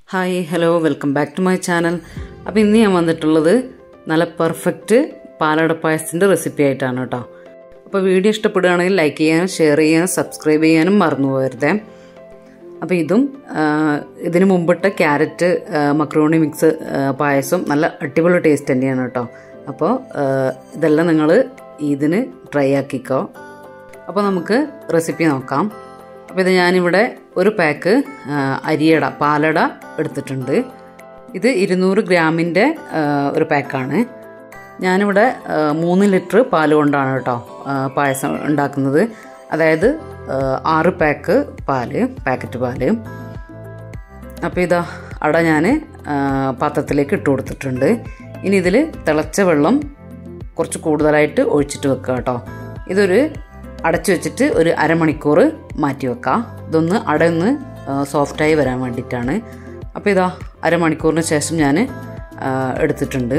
hi hello welcome back to my channel അപ്പോൾ ഇന്ന് ഞാൻ വന്നിട്ടുള്ളത് നല്ല പെർഫെക്റ്റ് പാലട പായസത്തിൻ്റെ റെസിപ്പി ആയിട്ടാണ് കേട്ടോ അപ്പോൾ വീഡിയോ ഇഷ്ടപ്പെടുകയാണെങ്കിൽ ലൈക്ക് ചെയ്യാനും ഷെയർ ചെയ്യാനും സബ്സ്ക്രൈബ് ചെയ്യാനും മറന്നു പോകരുതേ അപ്പോൾ ഇതും ആ, ഇതിന് മുമ്പിട്ട ക്യാരറ്റ് ആ, മക്രോണി മിക്സ് ആ, പായസം നല്ല അടിപൊളി ടേസ്റ്റ് തന്നെയാണ് കേട്ടോ അപ്പോൾ ആ, ഇതെല്ലാം നിങ്ങൾ ഇതിന് ട്രൈ ആക്കിക്കോ അപ്പോൾ നമുക്ക് റെസിപ്പി നോക്കാം അപ്പോൾ ഇത് ഞാനിവിടെ ഒരു പാക്ക് ആ, അരിയട പാലട എടുത്തിട്ടുണ്ട് ഇത് ഇരുന്നൂറ് ഗ്രാമിൻ്റെ ആ, ഒരു പാക്കാണ് ഞാനിവിടെ ആ, മൂന്ന് ലിറ്റർ പാൽ കൊണ്ടാണ് കേട്ടോ ആ, പായസം ഉണ്ടാക്കുന്നത് അതായത് ആ, ആറ് പാക്ക് പാല് പാക്കറ്റ് പാല് അപ്പോൾ ഇതാ അട ഞാൻ പാത്രത്തിലേക്ക് ഇട്ട് കൊടുത്തിട്ടുണ്ട് ഇനി ഇതിൽ തിളച്ച വെള്ളം കുറച്ച് കൂടുതലായിട്ട് ഒഴിച്ചിട്ട് വെക്കുക കേട്ടോ ഇതൊരു അടച്ചു വെച്ചിട്ട് ഒരു അരമണിക്കൂർ മാറ്റി വെക്കാം ഇതൊന്ന് അടയൊന്ന് സോഫ്റ്റായി വരാൻ വേണ്ടിയിട്ടാണ് അപ്പോൾ ഇതാ അരമണിക്കൂറിന് ശേഷം ഞാൻ എടുത്തിട്ടുണ്ട്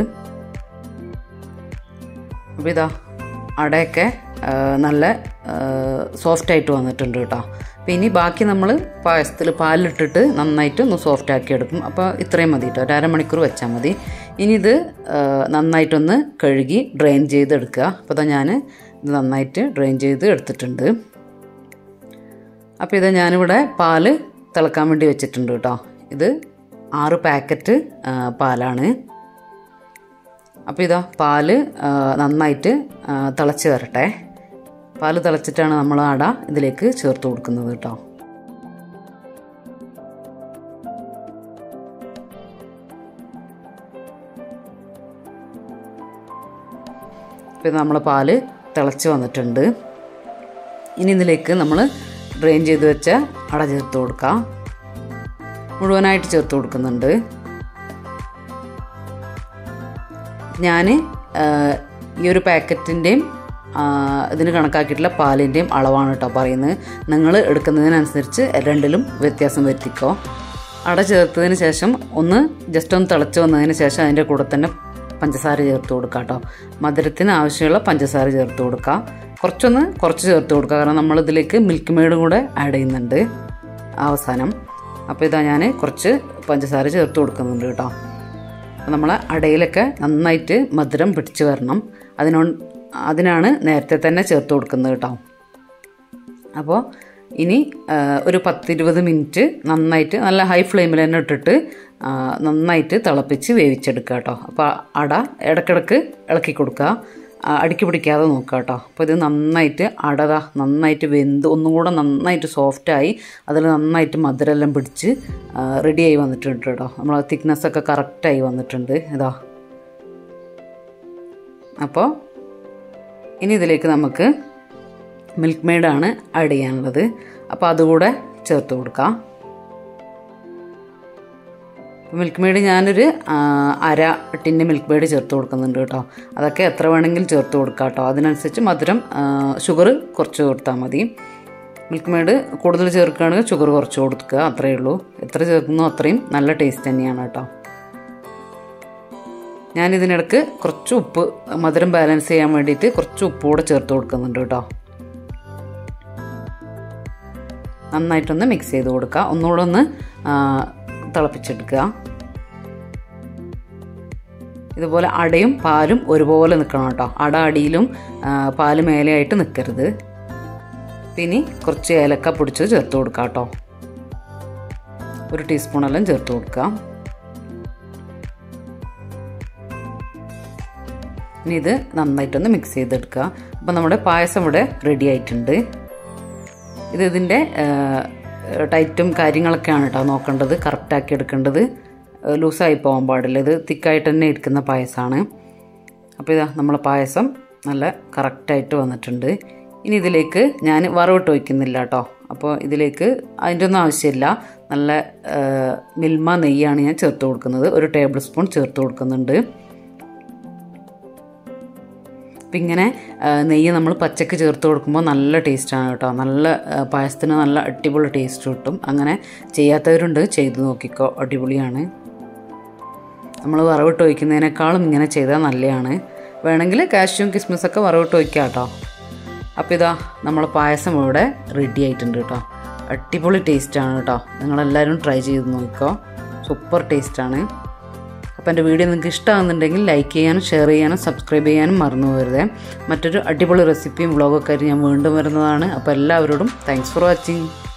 അപ്പോൾ ഇതാ അടയൊക്കെ ആ, നല്ല സോഫ്റ്റായിട്ട് വന്നിട്ടുണ്ട് കേട്ടോ അപ്പോൾ ഇനി ബാക്കി നമ്മൾ പായസത്തിൽ പാലിട്ടിട്ട് നന്നായിട്ട് ഒന്ന് സോഫ്റ്റ് ആക്കി എടുക്കും അപ്പോൾ ഇത്രയും മതി കേട്ടോ ഒരു അരമണിക്കൂർ വെച്ചാൽ മതി ഇനി ഇത് ആ, നന്നായിട്ടൊന്ന് കഴുകി ഡ്രെയിൻ ചെയ്തെടുക്കുക അപ്പോൾ ഇതാ ഞാൻ ഇത് നന്നായിട്ട് ഡ്രെയിൻ ചെയ്ത് എടുത്തിട്ടുണ്ട് അപ്പോൾ ഇത് ഞാനിവിടെ പാല് തിളക്കാൻ വേണ്ടി വെച്ചിട്ടുണ്ട് കേട്ടോ ഇത് ആറ് പാക്കറ്റ് ആ, പാലാണ് അപ്പോൾ ഇതാ പാല് ആ, നന്നായിട്ട് ആ, തിളച്ച് വരട്ടെ പാല് തിളച്ചിട്ടാണ് നമ്മൾ അട ഇതിലേക്ക് ചേർത്ത് കൊടുക്കുന്നത് കേട്ടോ ഇപ്പോൾ നമ്മൾ പാല് തിളച്ച് വന്നിട്ടുണ്ട് ഇനി ഇതിലേക്ക് നമ്മൾ ഡ്രെയിൻ ചെയ്ത് വെച്ച അട ചേർത്ത് കൊടുക്കാം മുഴുവനായിട്ട് ചേർത്ത് കൊടുക്കുന്നുണ്ട് ഞാൻ ഈ ഒരു പാക്കറ്റിൻ്റെയും ഇതിന് കണക്കാക്കിയിട്ടുള്ള പാലിൻ്റെയും അളവാണ് കേട്ടോ പറയുന്നത് നിങ്ങൾ എടുക്കുന്നതിനനുസരിച്ച് രണ്ടിലും വ്യത്യാസം വരുത്തിക്കോ അട ചേർത്തതിന് ശേഷം ഒന്ന് ജസ്റ്റ് ഒന്ന് തിളച്ച് വന്നതിന് ശേഷം അതിൻ്റെ കൂടെ തന്നെ പഞ്ചസാര ചേർത്ത് കൊടുക്കുക കേട്ടോ മധുരത്തിന് ആവശ്യമുള്ള പഞ്ചസാര ചേർത്ത് കൊടുക്കുക കുറച്ചൊന്ന് കുറച്ച് ചേർത്ത് കൊടുക്കുക കാരണം നമ്മളിതിലേക്ക് മിൽക്ക് മെയ്ഡും കൂടെ ആഡ് ചെയ്യുന്നുണ്ട് അവസാനം അപ്പോൾ ഇതാ ഞാൻ കുറച്ച് പഞ്ചസാര ചേർത്ത് കൊടുക്കുന്നുണ്ട് കേട്ടോ അപ്പോൾ നമ്മൾ അടയിലൊക്കെ നന്നായിട്ട് മധുരം പിടിച്ച് വരണം അതിനോ അതിനാണ് നേരത്തെ തന്നെ ചേർത്ത് കൊടുക്കുന്നത് കേട്ടോ അപ്പോൾ ഇനി ആ, ഒരു പത്തിരുപത് മിനിറ്റ് നന്നായിട്ട് നല്ല ഹൈ ഫ്ലെയിമിൽ തന്നെ ഇട്ടിട്ട് ആ, നന്നായിട്ട് തിളപ്പിച്ച് വേവിച്ചെടുക്കുക കേട്ടോ അപ്പോൾ അട ഇടയ്ക്കിടയ്ക്ക് ഇളക്കി കൊടുക്കുക ആ, അടുക്കി പിടിക്കാതെ നോക്കുക കേട്ടോ അപ്പോൾ ഇത് നന്നായിട്ട് അടത നന്നായിട്ട് വെന്ത് ഒന്നും കൂടെ നന്നായിട്ട് സോഫ്റ്റായി അതിൽ നന്നായിട്ട് മധുരമെല്ലാം പിടിച്ച് റെഡിയായി വന്നിട്ടുണ്ട് കേട്ടോ നമ്മൾ തിക്നെസ്സൊക്കെ കറക്റ്റായി വന്നിട്ടുണ്ട് ഇതാ അപ്പോൾ ഇനി ഇതിലേക്ക് നമുക്ക് മിൽക്ക് മെയ്ഡാണ് ആഡ് ചെയ്യാനുള്ളത് അപ്പോൾ അതുകൂടെ ചേർത്ത് കൊടുക്കാം മിൽക്ക് മെയ്ഡ് ഞാനൊരു ആ, അര ടിന്ന് മിൽക്ക് മെയ്ഡ് ചേർത്ത് കൊടുക്കുന്നുണ്ട് കേട്ടോ അതൊക്കെ എത്ര വേണമെങ്കിലും ചേർത്ത് കൊടുക്കാം കേട്ടോ അതിനനുസരിച്ച് മധുരം ഷുഗർ കുറച്ച് കൊടുത്താൽ മതി മിൽക്ക് മെയ്ഡ് കൂടുതൽ ചേർക്കുകയാണെങ്കിൽ ഷുഗർ കുറച്ച് കൊടുക്കുക അത്രയേ ഉള്ളൂ എത്ര ചേർക്കുന്നോ അത്രയും നല്ല ടേസ്റ്റ് തന്നെയാണ് കേട്ടോ ഞാൻ ഇതിനിടക്ക് കുറച്ച് ഉപ്പ് മധുരം ബാലൻസ് ചെയ്യാൻ വേണ്ടിയിട്ട് കുറച്ച് ഉപ്പ് കൂടെ ചേർത്ത് കൊടുക്കുന്നുണ്ട് കേട്ടോ നന്നായിട്ടൊന്ന് മിക്സ് ചെയ്ത് കൊടുക്കുക ഒന്നുകൂടെ ഒന്ന് ആ, തിളപ്പിച്ചെടുക്കുക ഇതുപോലെ അടയും പാലും ഒരുപോലെ നിൽക്കണം കേട്ടോ അട അടിയിലും ആ, പാല് മേലെയായിട്ട് നിൽക്കരുത് ഇനി കുറച്ച് ഏലക്ക പൊടിച്ചത് ചേർത്ത് കൊടുക്കാം കേട്ടോ ഒരു ടീസ്പൂണെല്ലാം ചേർത്ത് കൊടുക്കാം ഇനി ഇത് നന്നായിട്ടൊന്ന് മിക്സ് ചെയ്തെടുക്കുക അപ്പോൾ നമ്മുടെ പായസം ഇവിടെ റെഡി ആയിട്ടുണ്ട് ഇത് ഇതിൻ്റെ ടൈറ്റും കാര്യങ്ങളൊക്കെയാണ് കേട്ടോ നോക്കേണ്ടത് കറക്റ്റാക്കി എടുക്കേണ്ടത് ലൂസായി പോകാൻ പാടില്ല ഇത് തിക്കായിട്ട് തന്നെ ഇരിക്കുന്ന പായസമാണ് അപ്പോൾ ഇതാ നമ്മളെ പായസം നല്ല കറക്റ്റായിട്ട് വന്നിട്ടുണ്ട് ഇനി ഇതിലേക്ക് ഞാൻ വറവിട്ട് വയ്ക്കുന്നില്ല കേട്ടോ അപ്പോൾ ഇതിലേക്ക് അതിൻ്റെ ഒന്നും ആവശ്യമില്ല നല്ല ആ, മിൽമ നെയ്യാണ് ഞാൻ ചേർത്ത് കൊടുക്കുന്നത് ഒരു ടേബിൾ സ്പൂൺ ചേർത്ത് കൊടുക്കുന്നുണ്ട് അപ്പം ഇങ്ങനെ ആ, നെയ്യ് നമ്മൾ പച്ചക്ക് ചേർത്ത് കൊടുക്കുമ്പോൾ നല്ല ടേസ്റ്റാണ് കേട്ടോ നല്ല ആ, പായസത്തിന് നല്ല അടിപൊളി ടേസ്റ്റ് കിട്ടും അങ്ങനെ ചെയ്യാത്തവരുണ്ട് ചെയ്ത് നോക്കിക്കോ അടിപൊളിയാണ് നമ്മൾ വറവിട്ട് വയ്ക്കുന്നതിനേക്കാളും ഇങ്ങനെ ചെയ്താൽ നല്ലതാണ് വേണമെങ്കിൽ കാഷ്യൂം കിസ്മിസൊക്കെ വറവിട്ട് വയ്ക്കാം കേട്ടോ അപ്പോൾ ഇതാ നമ്മൾ പായസം ഇവിടെ റെഡി ആയിട്ടുണ്ട് കേട്ടോ അടിപൊളി ടേസ്റ്റാണ് കേട്ടോ നിങ്ങളെല്ലാവരും ട്രൈ ചെയ്ത് നോക്കിക്കോ സൂപ്പർ ടേസ്റ്റാണ് അപ്പോൾ എൻ്റെ വീഡിയോ നിങ്ങൾക്ക് ഇഷ്ടമാകുന്നുണ്ടെങ്കിൽ ലൈക്ക് ചെയ്യാനും ഷെയർ ചെയ്യാനും സബ്സ്ക്രൈബ് ചെയ്യാനും മറന്നു പോകരുത് മറ്റൊരു അടിപൊളി റെസിപ്പിയും വ്ളോഗൊക്കെ ആയിട്ട് ഞാൻ വീണ്ടും വരുന്നതാണ് അപ്പോൾ എല്ലാവരോടും താങ്ക്സ് ഫോർ വാച്ചിങ്